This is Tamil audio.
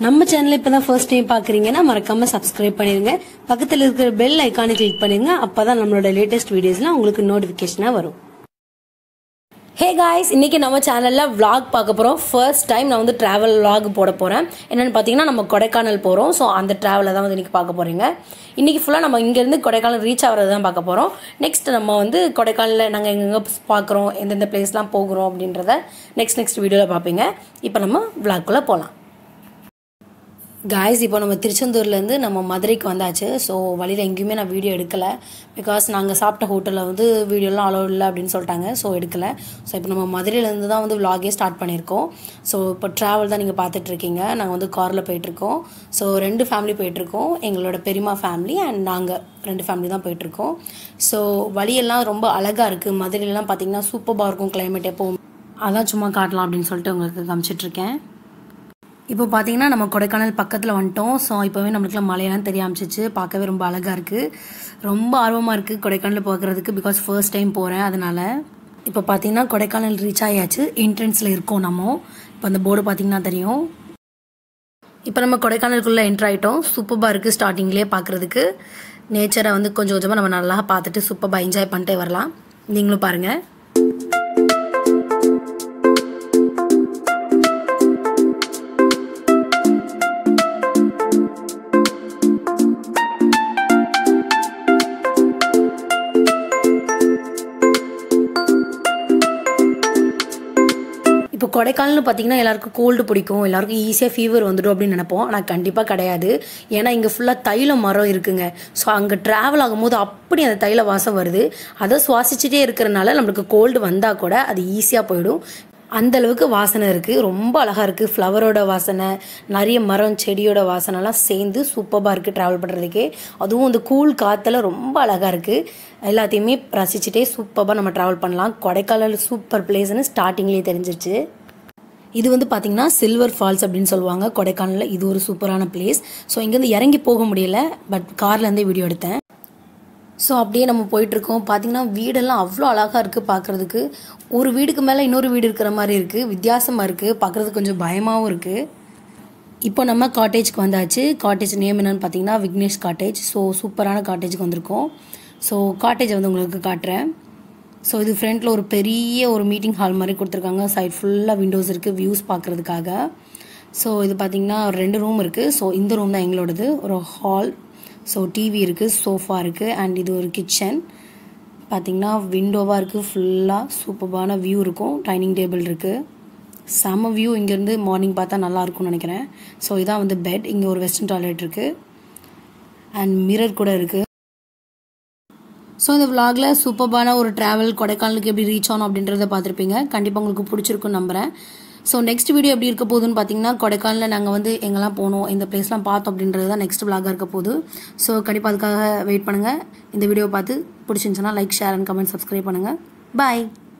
நம்ம சேனலை இப்பதான் ஃபர்ஸ்ட் டைம் பாக்குறீங்கன்னா மறக்காம சப்ஸ்கிரைப் பண்ணிருங்க பக்கத்துல இருக்கிற பெல் ஐக்கானை கிளிக் பண்ணிருங்க அப்பதான் நம்மளோட லேட்டஸ்ட் வீடியோஸ்லாம் உங்களுக்கு நோட்டிபிகேஷனா வரும் ஹே காய்ஸ் இன்னைக்கு நம்ம சேனலில் vlog பார்க்க போகிறோம் ஃபர்ஸ்ட் டைம் நான் வந்து ட்ராவல் vlog போட போகிறேன் என்னென்னு பார்த்தீங்கன்னா நம்ம கொடைக்கானல் போகிறோம் ஸோ அந்த ட்ராவலை தான் வந்து இன்றைக்கி பார்க்க போகிறீங்க இன்றைக்கி ஃபுல்லாக நம்ம இங்கேருந்து கொடைக்கானல் ரீச் ஆகிறது தான் பார்க்க போகிறோம் நெக்ஸ்ட் நம்ம வந்து கொடைக்கானலில் நாங்கள் எங்கெங்கே பார்க்குறோம் எந்தெந்த பிளேஸ்லாம் போகிறோம் அப்படின்றத நெக்ஸ்ட் நெக்ஸ்ட் வீடியோவில் பார்ப்பீங்க இப்போ நம்ம vlog-குள்ள போகலாம் காய்ஸ் இப்போ நம்ம திருச்செந்தூர்லேருந்து நம்ம மதுரைக்கு வந்தாச்சு ஸோ வழியில் எங்கேயுமே நான் வீடியோ எடுக்கலை பிகாஸ் நாங்கள் சாப்பிட்ட ஹோட்டலில் வந்து வீடியோலாம் அலோவ் இல்லை அப்படின்னு சொல்லிட்டாங்க ஸோ எடுக்கலை ஸோ இப்போ நம்ம மதுரையிலேருந்து தான் வந்து vlog-ஏ ஸ்டார்ட் பண்ணியிருக்கோம் ஸோ இப்போ ட்ராவல் தான் நீங்கள் பார்த்துட்ருக்கீங்க நாங்கள் வந்து காரில் போயிட்டுருக்கோம் ஸோ ரெண்டு ஃபேமிலி போயிட்டுருக்கோம் எங்களோட பெரியம்மா ஃபேமிலி அண்ட் நாங்கள் ரெண்டு ஃபேமிலி தான் போயிட்டுருக்கோம் ஸோ வழியெல்லாம் ரொம்ப அழகாக இருக்குது மதுரையிலலாம் பார்த்தீங்கன்னா சூப்பராக இருக்கும் climate எப்போவும் அதான் சும்மா காட்டலாம் அப்படின்னு சொல்லிட்டு உங்களுக்கு காமிச்சிட்ருக்கேன் இப்போ பார்த்தீங்கன்னா நம்ம கொடைக்கானல் பக்கத்தில் வந்துட்டோம் ஸோ இப்போவே நம்மளுக்குலாம் மலையெல்லாம் தெரிய ஆரம்பிச்சிச்சு பார்க்கவே ரொம்ப அழகாக இருக்குது ரொம்ப ஆர்வமாக இருக்குது கொடைக்கானல் பார்க்குறதுக்கு பிகாஸ் ஃபர்ஸ்ட் டைம் போகிறேன் அதனால் இப்போ பார்த்தீங்கன்னா கொடைக்கானல் ரீச் ஆகியாச்சு என்ட்ரன்ஸில் இருக்கோம் நம்ம இப்போ அந்த போர்டு பார்த்தீங்கன்னா தெரியும் இப்போ நம்ம கொடைக்கானலுக்குள்ளே என்ட்ரு ஆகிட்டோம் சூப்பராக இருக்குது ஸ்டார்டிங்லேயே பார்க்குறதுக்கு நேச்சரை வந்து கொஞ்சம் கொஞ்சமாக நம்ம நல்லா பார்த்துட்டு சூப்பராக என்ஜாய் பண்ணிட்டே வரலாம் நீங்களும் பாருங்கள் இப்போ கொடைக்கானல்னு பார்த்தீங்கன்னா எல்லாருக்கும் கோல்டு பிடிக்கும் எல்லாருக்கும் ஈஸியாக ஃபீவர் வந்துடும் அப்படின்னு நினைப்போம் ஆனால் கண்டிப்பாக கிடையாது ஏன்னா இங்கே ஃபுல்லாக தைல மரம் இருக்குங்க ஸோ அங்கே ட்ராவல் ஆகும்போது அப்படி அந்த தைல வாசம் வருது அதை சுவாசிச்சுட்டே இருக்கிறனால நம்மளுக்கு கோல்டு வந்தால் கூட அது ஈஸியாக போயிடும் அந்த அளவுக்கு வாசனை இருக்குது ரொம்ப அழகாக இருக்குது ஃப்ளவரோட வாசனை நிறைய மரம் செடியோட வாசனைலாம் சேர்ந்து சூப்பராக இருக்குது ட்ராவல் பண்ணுறதுக்கே அதுவும் அந்த கூல் காற்றுல ரொம்ப அழகாக இருக்குது எல்லாத்தையுமே ரசிச்சுட்டே சூப்பராக நம்ம ட்ராவல் பண்ணலாம் கொடைக்கானல் சூப்பர் பிளேஸ்னு ஸ்டார்டிங்லேயே தெரிஞ்சிருச்சு இது வந்து பார்த்தீங்கன்னா சில்வர் ஃபால்ஸ் அப்படின்னு சொல்லுவாங்க கொடைக்கானலில் இது ஒரு சூப்பரான பிளேஸ் ஸோ இங்கேருந்து இறங்கி போக முடியல பட் கார்லேருந்தே வீடியோ எடுத்தேன் ஸோ அப்படியே நம்ம போயிட்டுருக்கோம் பார்த்தீங்கன்னா வீடெல்லாம் அவ்வளோ அழகாக இருக்குது பார்க்குறதுக்கு ஒரு வீடுக்கு மேலே இன்னொரு வீடு இருக்கிற மாதிரி இருக்குது வித்தியாசமாக இருக்குது பார்க்குறதுக்கு கொஞ்சம் பயமாகவும் இருக்குது இப்போ நம்ம காட்டேஜ்க்கு வந்தாச்சு காட்டேஜ் நேம் என்னன்னு பார்த்தீங்கன்னா விக்னேஷ் காட்டேஜ் ஸோ சூப்பரான காட்டேஜ்க்கு வந்திருக்கோம் ஸோ காட்டேஜ் வந்து உங்களுக்கு காட்டுறேன் ஸோ இது ஃப்ரண்ட்டில் ஒரு பெரிய ஒரு மீட்டிங் ஹால் மாதிரி கொடுத்துருக்காங்க சைட் ஃபுல்லாக விண்டோஸ் இருக்குது வியூஸ் பார்க்குறதுக்காக ஸோ இது பார்த்தீங்கன்னா ஒரு ரெண்டு ரூம் இருக்குது ஸோ இந்த ரூம் தான் எங்களோடது ஒரு ஹால் ஸோ டிவி இருக்குது சோஃபா இருக்குது அண்ட் இது ஒரு கிச்சன் பார்த்தீங்கன்னா விண்டோவாக இருக்குது ஃபுல்லாக சூப்பரான வியூ இருக்கும் டைனிங் டேபிள் இருக்குது செம்ம வியூ இங்கேருந்து மார்னிங் பார்த்தா நல்லா இருக்கும்னு நினைக்கிறேன் ஸோ இதான் வந்து பெட் இங்கே ஒரு வெஸ்டர்ன் டாய்லெட் இருக்குது அண்ட் மிரர் கூட இருக்குது ஸோ இந்த vlogல சூப்பர்பான ஒரு ட்ராவல் கொடைக்கானலுக்கு எப்படி ரீச் ஆனோம் அப்படின்றத பார்த்துருப்பீங்க கண்டிப்பாக உங்களுக்கு பிடிச்சிருக்குன்னு நம்புகிறேன் ஸோ நெக்ஸ்ட் வீடியோ எப்படி இருக்க போகுதுன்னு பார்த்தீங்கன்னா கொடைக்கானலில் நாங்கள் வந்து எங்கெல்லாம் போனோம் இந்த பிளேஸ்லாம் பார்த்தோம் அப்படின்றது தான் நெக்ஸ்ட் vlog-ஆ இருக்க போகுது ஸோ கண்டிப்பாக அதுக்காக வெயிட் பண்ணுங்கள் இந்த வீடியோ பார்த்து பிடிச்சிருந்துச்சுன்னா like share and comment subscribe பண்ணுங்கள் பாய்